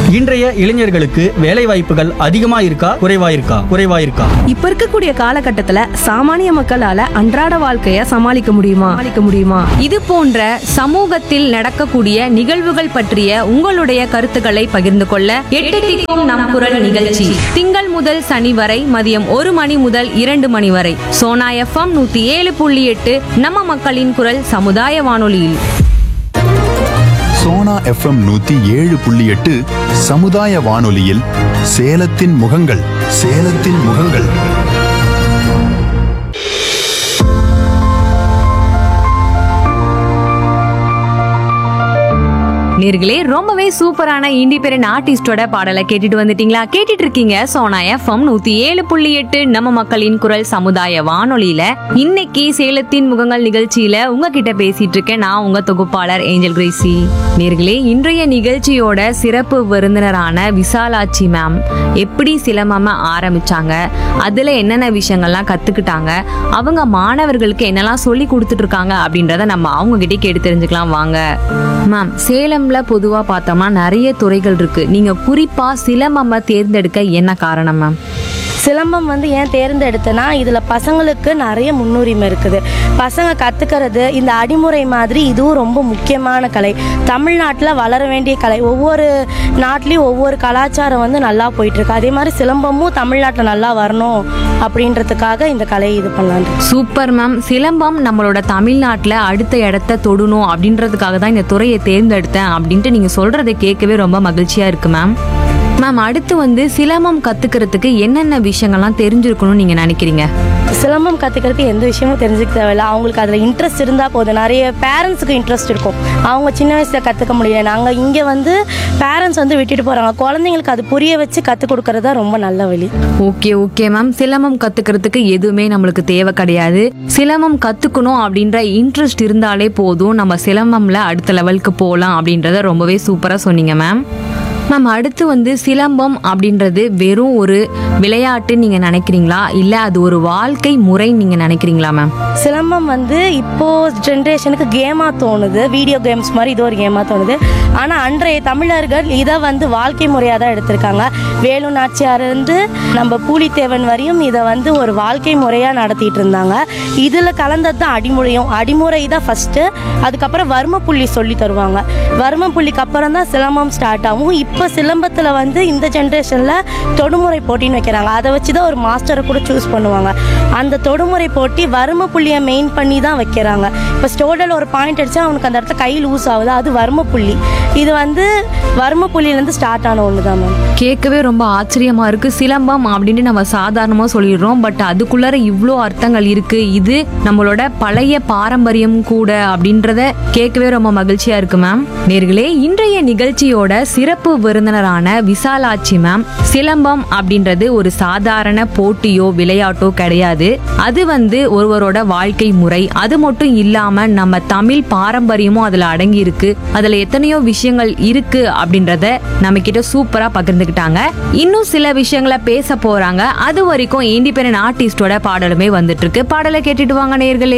இன்றைய இளைஞர்களுக்கு வேலை வாய்ப்புகள் அதிகமா இருக்கா குறைவா இருக்கா குறைவா இருக்கா இப்ப இருக்கக்கூடிய காலகட்டத்துல சாமானிய மக்களால அன்றாட வாழ்க்கைய சமாளிக்க முடியுமா சமாளிக்க முடியுமா இது போன்ற சமூகத்தில் நடக்கக்கூடிய நிகழ்வுகள் பற்றிய உங்களுடைய கருத்துக்களை பகிர்ந்து கொள்ள எட்டு திக்கும் நம் குரல் நிகழ்ச்சி திங்கள் முதல் சனி வரை மதியம் ஒரு மணி முதல் இரண்டு மணி வரை சோனா எஃப்எம் நூத்தி ஏழு புள்ளி எட்டு நம்ம மக்களின் குரல் சமுதாய வானொலியில் சோனா எஃப்எம் நூத்தி ஏழு புள்ளி எட்டு சமுதாய வானொலியில் சேலத்தின் முகங்கள் சேலத்தின் முகங்கள் நேர்களே ரொம்பவே சூப்பரான இண்டிபெண்டன்ட் ஆர்டிஸ்டோட பாடலை கேட்டுட்டு வந்துட்டீங்களா கேட்டுட்டு இருக்கீங்க சோனா எஃப்எம் நூத்தி ஏழு புள்ளி எட்டு நம்ம மக்களின் குரல் சமுதாய வானொலியில இன்னைக்கு சேலத்தின் முகங்கள் நிகழ்ச்சியில உங்ககிட்ட பேசிட்டு இருக்கேன் நான் உங்க தொகுப்பாளர் ஏஞ்சல் கிரேசி நேர்களே இன்றைய நிகழ்ச்சியோட சிறப்பு விருந்தினரான விசாலாட்சி மேம் எப்படி சிலம்பம ஆரம்பிச்சாங்க அதுல என்னென்ன விஷயங்கள்லாம் கத்துக்கிட்டாங்க அவங்க மாணவர்களுக்கு என்னெல்லாம் சொல்லி கொடுத்துட்டு இருக்காங்க அப்படின்றத நம்ம அவங்க கிட்டே கேட்டு தெரிஞ்சுக்கலாம் வாங்க மேம் சேலம்ல பொதுவா பார்த்தோம்னா நிறைய துறைகள் இருக்கு நீங்க குறிப்பா சிலம்பம தேர்ந்தெடுக்க என்ன காரணம் மேம் சிலம்பம் வந்து ஏன் தேர்ந்தெடுத்தேன்னா இதில் பசங்களுக்கு நிறைய முன்னுரிமை இருக்குது பசங்க கற்றுக்கிறது இந்த அடிமுறை மாதிரி இதுவும் ரொம்ப முக்கியமான கலை தமிழ்நாட்டில் வளர வேண்டிய கலை ஒவ்வொரு நாட்டிலையும் ஒவ்வொரு கலாச்சாரம் வந்து நல்லா போயிட்டுருக்கு அதே மாதிரி சிலம்பமும் தமிழ்நாட்டில் நல்லா வரணும் அப்படின்றதுக்காக இந்த கலையை இது பண்ணலான் சூப்பர் மேம் சிலம்பம் நம்மளோட தமிழ்நாட்டில் அடுத்த இடத்த தொடணும் அப்படின்றதுக்காக தான் இந்த துறையை தேர்ந்தெடுத்தேன் அப்படின்ட்டு நீங்க சொல்றதை கேட்கவே ரொம்ப மகிழ்ச்சியா இருக்கு மேம் மேம் அடுத்து வந்து சிலம்பம் கத்துக்கிறதுக்கு என்னென்ன விஷயங்கள்லாம் தெரிஞ்சிருக்கணும்னு நீங்க நினைக்கிறீங்க சிலம்பம் கற்றுக்கிறதுக்கு எந்த விஷயமும் தெரிஞ்சுக்க தேவையில்ல அவங்களுக்கு அதில் இன்ட்ரெஸ்ட் இருந்தால் போதும் நிறைய பேரண்ட்ஸுக்கு இன்ட்ரெஸ்ட் இருக்கும் அவங்க சின்ன வயசில் கற்றுக்க முடியல நாங்கள் இங்கே வந்து பேரண்ட்ஸ் வந்து விட்டுட்டு போகிறாங்க குழந்தைங்களுக்கு அது புரிய வச்சு கற்றுக் கொடுக்கறது தான் ரொம்ப நல்ல வழி ஓகே ஓகே மேம் சிலம்பம் கத்துக்கிறதுக்கு எதுவுமே நம்மளுக்கு தேவை கிடையாது சிலம்பம் கத்துக்கணும் அப்படின்ற இன்ட்ரெஸ்ட் இருந்தாலே போதும் நம்ம சிலம்பம்ல அடுத்த லெவலுக்கு போகலாம் அப்படின்றத ரொம்பவே சூப்பரா சொன்னீங்க மேம் மேம் அடுத்து வந்து சிலம்பம் அப்படின்றது வெறும் ஒரு விளையாட்டு நீங்க நினைக்கிறீங்களா இல்ல அது ஒரு வாழ்க்கை முறை நீங்க நினைக்கிறீங்களா மேம் சிலம்பம் வந்து இப்போ ஜென்ரேஷனுக்கு கேமாக தோணுது வீடியோ கேம்ஸ் மாதிரி இது ஒரு கேமாக தோணுது ஆனால் அன்றைய தமிழர்கள் இதை வந்து வாழ்க்கை முறையாக தான் எடுத்திருக்காங்க வேலு நாச்சியார் இருந்து நம்ம பூலித்தேவன் வரையும் இதை வந்து ஒரு வாழ்க்கை முறையாக நடத்திட்டு இருந்தாங்க இதில் கலந்தது தான் அடிமுறையும் அடிமுறை தான் ஃபஸ்ட்டு அதுக்கப்புறம் வர்ம புள்ளி சொல்லி தருவாங்க வர்ம புள்ளிக்கு அப்புறம் தான் சிலம்பம் ஸ்டார்ட் ஆகும் இப்போ சிலம்பத்தில் வந்து இந்த ஜென்ரேஷனில் தொடுமுறை போட்டின்னு வைக்கிறாங்க அதை வச்சு தான் ஒரு மாஸ்டரை கூட சூஸ் பண்ணுவாங்க அந்த தொடுமுறை போட்டி வர்ம புள்ளியை மெயின் பண்ணி தான் வைக்கிறாங்க இப்போ ஸ்டோடல் ஒரு பாயிண்ட் அடிச்சா அவனுக்கு அந்த இடத்துல கை லூஸ் ஆகுது அது வர்ம புள்ளி இது வந்து வர்ம புள்ளியிலேருந்து ஸ்டார்ட் ஆன ஒன்று தான் மேம் கேட்கவே ரொம்ப ஆச்சரியமா இருக்கு சிலம்பம் அப்படின்னு நம்ம சாதாரணமா சொல்லிடுறோம் பட் அதுக்குள்ளார இவ்வளோ அர்த்தங்கள் இருக்கு இது நம்மளோட பழைய பாரம்பரியம் கூட அப்படின்றத கேட்கவே ரொம்ப மகிழ்ச்சியா இருக்கு மேம் நேர்களே இன்றைய நிகழ்ச்சியோட சிறப்பு விருந்தினரான விசாலாட்சி மேம் சிலம்பம் அப்படின்றது ஒரு சாதாரண போட்டியோ விளையாட்டோ கிடையாது அது வந்து ஒருவரோட வாழ்க்கை முறை அது மட்டும் இல்லாம நம்ம தமிழ் பாரம்பரியமும் அதுல அடங்கி இருக்கு அதுல எத்தனையோ விஷயங்கள் இருக்கு அப்படின்றத நம்ம கிட்ட சூப்பரா பகிர்ந்துக்கிட்டாங்க இன்னும் சில விஷயங்களை பேச போறாங்க அது வரைக்கும் இண்டிபெண்டன்ட் ஆர்டிஸ்டோட பாடலுமே வந்துட்டு இருக்கு பாடலை கேட்டுட்டு வாங்க நேர்களே